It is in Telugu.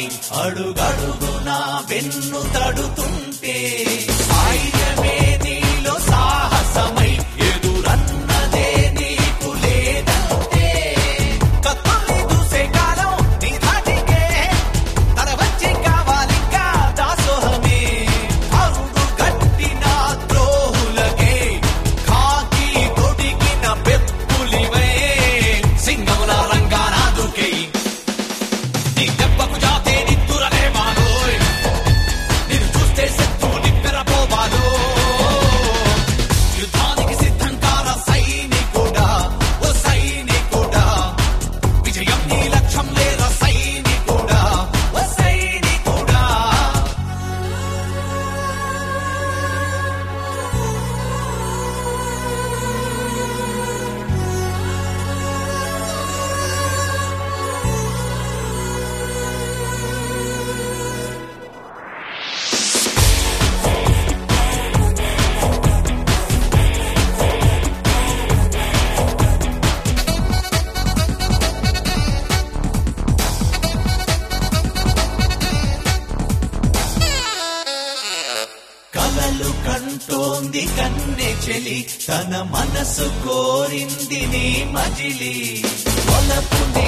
తారై అడుగడుగున వెన్ను తడుతుంటే సాయుధమే నీలో సాహసమై ఎదురన్నదే నీకు లేదంటే కత్తుల్ని దూసే కాలం నీ ధాటికే తల వచ్చి కావాలింకా దాసోహమే అరుడు గట్టిన ద్రోహులకే కాకి తొడిగిన పెప్పులివే సింగముల రంగాన దూకేయి నీ దెబ్బకు జాతే నిత్తురలే మాలోయ్ నిన్ను చూస్తే శత్రువు నిప్పెరపోవాలో యుద్ధానికి సిద్ధం కాల సైనికుడా ఓ సైనికుడా విజయం నీ లక్ష్యం లేదా సైనికుడా ఓ సైనికుడా కలలు కంటోంది కన్నె చెలి తన మనసు కోరింది నీ మజిలి ఒలపు